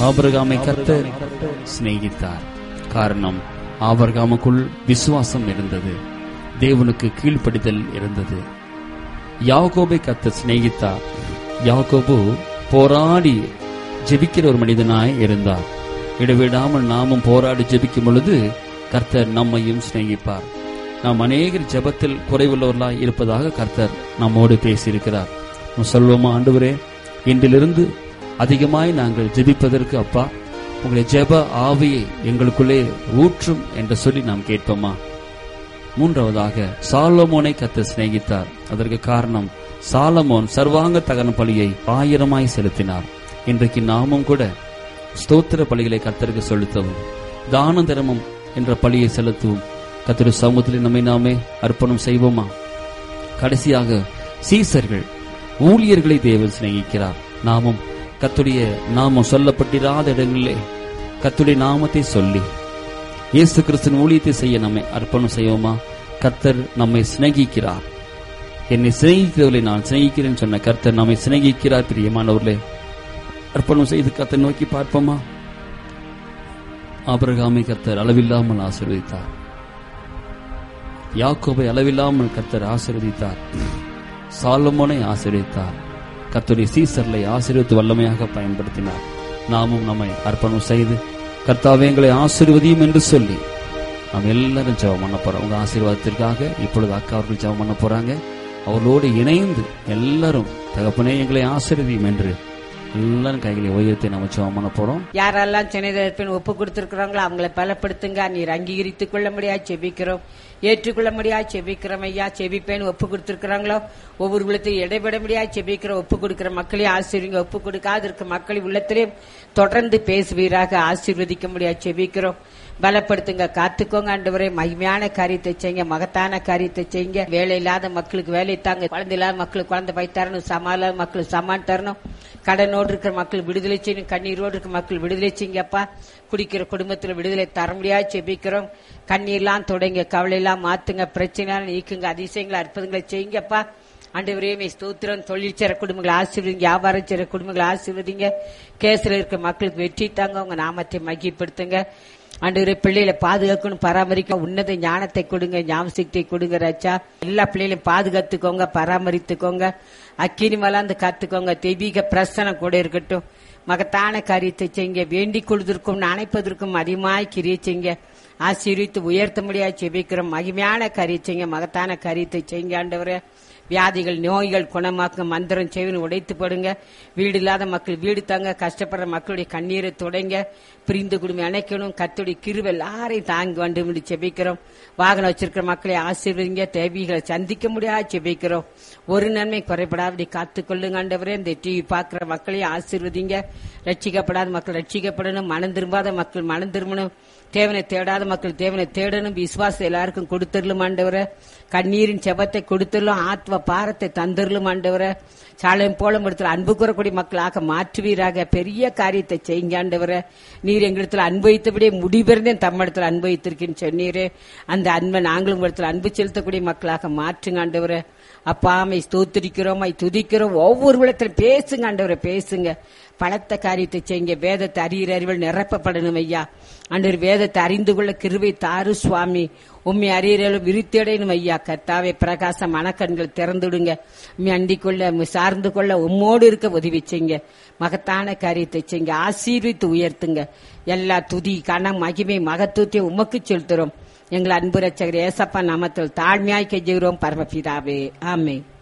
ஆபிரகாமை கர்த்தர் சிநேகித்தார் காரணம் ஆபிரகாமுக்குள் விசுவாசம் இருந்தது தேவனுக்கு கீழ்ப்படிதல் இருந்தது யாக்கோபை கர்த்தர் சிநேகித்தார் யாக்கோபு போராடி ஜெபிக்கிற ஒரு மனிதனாய் இருந்தார் இடைவிடாமல் நாமும் போராடி ஜெபிக்கும் பொழுது கர்த்தர் நம்மையும் சிநேகிப்பார் நாம் அநேகர் ஜெபத்தில் குறைவுள்ளவர்களாய் இருப்பதாக கர்த்தர் நம்மோடு பேசியிருக்கிறார் நாம் சொல்வோமா ஆண்டவரே இன்றிலிருந்து அதிகமாய் நாங்கள் ஜெபிப்பதற்கு அப்பா உங்களுடைய ஜெப ஆவியை எங்களுக்குள்ளே ஊற்றும் என்று சொல்லி நாம் கேட்போமா மூன்றாவதாக சாலமோனை கத்த சிநேகித்தார் அதற்கு காரணம் சாலமோன் சர்வாங்க தகன பலியை ஆயிரமாய் செலுத்தினார் இன்றைக்கு நாமும் கூட ஸ்தோத்திர பலிகளை கர்த்தருக்கு செலுத்தவும் தான தர்மம் என்ற பலியை செலுத்தவும் கத்திர சமூகத்தில் நம்மை நாமே அர்ப்பணம் செய்வோமா கடைசியாக சீசர்கள் ஊழியர்களை தேவன் சிநேகிக்கிறார் நாமும் கத்துடைய நாமம் சொல்லப்பட்டிராத இடங்களிலே கத்துடைய நாமத்தை சொல்லி இயேசு கிறிஸ்துவின் ஊழியத்தை செய்ய நம்மை அர்ப்பணம் செய்வோமா கர்த்தர் நம்மை சிநேகிக்கிறார் என்னை சிநேகிக்கிறவர்களை நான் சிநேகிக்கிறேன் சொன்ன கர்த்தர் நம்மை சிநேகிக்கிறார் பிரியமானவர்களே அர்ப்பணம் செய்து கர்த்தர் நோக்கி பார்ப்போமா ஆபிரகாமை கர்த்தர் அளவில்லாமல் ஆசீர்வதித்தார் யாக்கோபை அளவில்லாமல் கர்த்தர் ஆசீர்வதித்தார் சாலமோனை ஆசீர்வதித்தார் கர்த்தருடைய சீசர்களை ஆசீர்வதித்து வல்லமையாக பயன்படுத்தினார் நாமும் நம்மை அர்ப்பணம் செய்து கர்த்தாவே எங்களை ஆசீர்வதியும் என்று சொல்லி நாம் எல்லாரும் ஜெபம் பண்ண போறோம் உங்க ஆசீர்வாதத்திற்காக இப்பொழுது அக்கா அவர்கள் ஜெபம் பண்ண போறாங்க அவர்களோடு இணைந்து எல்லாரும் தகப்பனே எங்களை ஆசீர்வதியும் என்று எல்லாரும் கைகளை உயர்த்தி நம்ம ஜெபம் பண்ண போறோம் யாரெல்லாம் சென்னையில் ஒப்பு கொடுத்திருக்கிறாங்களோ அவங்கள பலப்படுத்துங்க நீர் அங்கீகரித்துக் கொள்ள முடியா செபிக்கிறோம் ஏற்றுக்கொள்ள முடியா செபிக்கிறோம் ஐயா செபிப்பேன் ஒப்பு கொடுத்திருக்கிறாங்களோ ஒவ்வொரு உள்ளத்தையும் இடைபெட முடியா செபிக்கிற ஒப்பு கொடுக்கிற மக்களையும் ஆசீர்வதிங்க ஒப்பு கொடுக்காது இருக்க மக்களின் உள்ளத்திலையும் தொடர்ந்து பேசுவீராக ஆசீர்வதிக்க முடியா செபிக்கிறோம் பலப்படுத்துங்க காத்துக்கோங்க ஆண்டவரே மகிமையான காரியத்தை செய்யுங்க மகத்தான காரியத்தை செய்யுங்க வேலை இல்லாத மக்களுக்கு வேலை தாங்க குழந்தை இல்லாத மக்களுக்கு குழந்தை பை தரணும் சமா இல்லாத மக்களுக்கு சமான் தரணும் கடனோடு இருக்கிற மக்கள் விடுதலை செய்யணும் கண்ணீரோடு இருக்கிற மக்கள் விடுதலை செய்யுங்கப்பா குடிக்கிற குடும்பத்துல விடுதலை தர முடியாது செபிக்கிறோம் கண்ணீர்லாம் தொடங்க கவலையெல்லாம் மாத்துங்க பிரச்சனை நீக்குங்க அதிசயங்களை அற்புதங்களை செய்யுங்கப்பா ஆண்டவரே மே ஸ்தோத்திரம் தொழில் செய்ற குடும்பங்களை ஆசீர்வதிங்க வியாபாரம் செய்ற குடும்பங்களை ஆசீர்வதிங்க கேஸ்ல இருக்க மக்களுக்கு வெற்றி தாங்க உங்க நாமத்தை மகிப்படுத்துங்க ஆண்டவரே பிள்ளைகளை பாதுகாக்கணும் பராமரிக்க உன்னத ஞானத்தை கொடுங்க ஞாபகத்தை கொடுங்க ராச்சா எல்லா பிள்ளைகளையும் பாதுகாத்துக்கோங்க பராமரித்துக்கோங்க அக்கினி மலாந்து காத்துக்கோங்க தெய்வீக பிரசனம் கூட இருக்கட்டும் மகத்தான காரியத்தை செய்யுங்க வேண்டிக் கொள்வதற்கும் அணைப்பதற்கும் அதிகமாய் கிரியை செய்யுங்க ஆசீர்வித்து உயர்த்த முடியாது செபிக்கிறோம் மகிமையான காரியம் செய்யுங்க மகத்தான காரியத்தை செய்யுங்க ஆண்டவரே வியாதிகள் நோய்கள் குணமாக்க மந்திரம் செய்வன் உடைத்து போடுங்க வீடு இல்லாத மக்கள் வீடு தாங்க கஷ்டப்படுற மக்களுடைய கண்ணீரை தொடங்க பிரிந்து குடும்பம் அணைக்கணும் கத்துடைய கிருவை எல்லாரையும் தாங்கி வந்து செபிக்கிறோம் வாகனம் வச்சிருக்கிற மக்களை ஆசீர்வதிங்க தேவைகளை சந்திக்க முடியாது செபிக்கிறோம் ஒரு நன்மை குறைபடாதபடி காத்துக்கொள்ளுங்க ஆண்டவரே இந்த டிவி பார்க்கிற மக்களையும் ஆசீர்வதிங்க ரட்சிக்கப்படாத மக்கள் ரட்சிக்கப்படணும் மனம் திரும்பாத மக்கள் மனம் திரும்பணும் தேவனை தேடாத மக்கள் தேவனை தேடணும் விசுவாசம் எல்லாருக்கும் கொடுத்துடலும் ஆண்டவரை கண்ணீரின் செபத்தை கொடுத்துடலும் ஆத்ம பாரத்தை தந்துடலும் ஆண்டவரை சாலையும் போல இடத்துல அன்பு கூறக்கூடிய மக்களாக மாற்றுவீராக பெரிய காரியத்தை செய்யுங்க ஆண்டவரை நீர் எங்களிடத்துல அன்பளித்தபடியே முடிபிறந்தேன் தம்மிடத்துல அன்பளித்திருக்கேன்னு சொன்னீரே அந்த அன்பை நாங்களும் இடத்துல அன்பு செலுத்தக்கூடிய மக்களாக மாற்றுங்க ஆண்டவரை அப்பாமை ஸ்தோத்திரிக்கிறோம் துதிக்கிறோம் ஒவ்வொரு இடத்துல பேசுங்க ஆண்டவரை பேசுங்க பலத்த காரியத்தை செய்யுங்க வேதத்தை அறிகிற அறிவில் நிரப்பப்படணும் ஐயா அன்று வேதத்தை அறிந்து கொள்ள கிருவை தாரு சுவாமி உண்மை அறியறலும் விரித்தடையணும் ஐயா கர்த்தாவே பிரகாச மனக்கண்கள் திறந்துடுங்க உண்மை அண்டிக் கொள்ள உம்மை சார்ந்து கொள்ள உம்மோடு இருக்க உதவி செய்யுங்க மகத்தான காரியத்தை செய்யுங்க ஆசீர்வித்து உயர்த்துங்க எல்லா துதி கணம் மகிமை மகத்துவத்தை உமக்கு செலுத்துறோம் எங்கள் அன்பு ரச்சகர் ஏசப்பா நாமத்தில் தாழ்மையாய் கெஞ்சுகிறோம் பரமபிதாவே ஆமே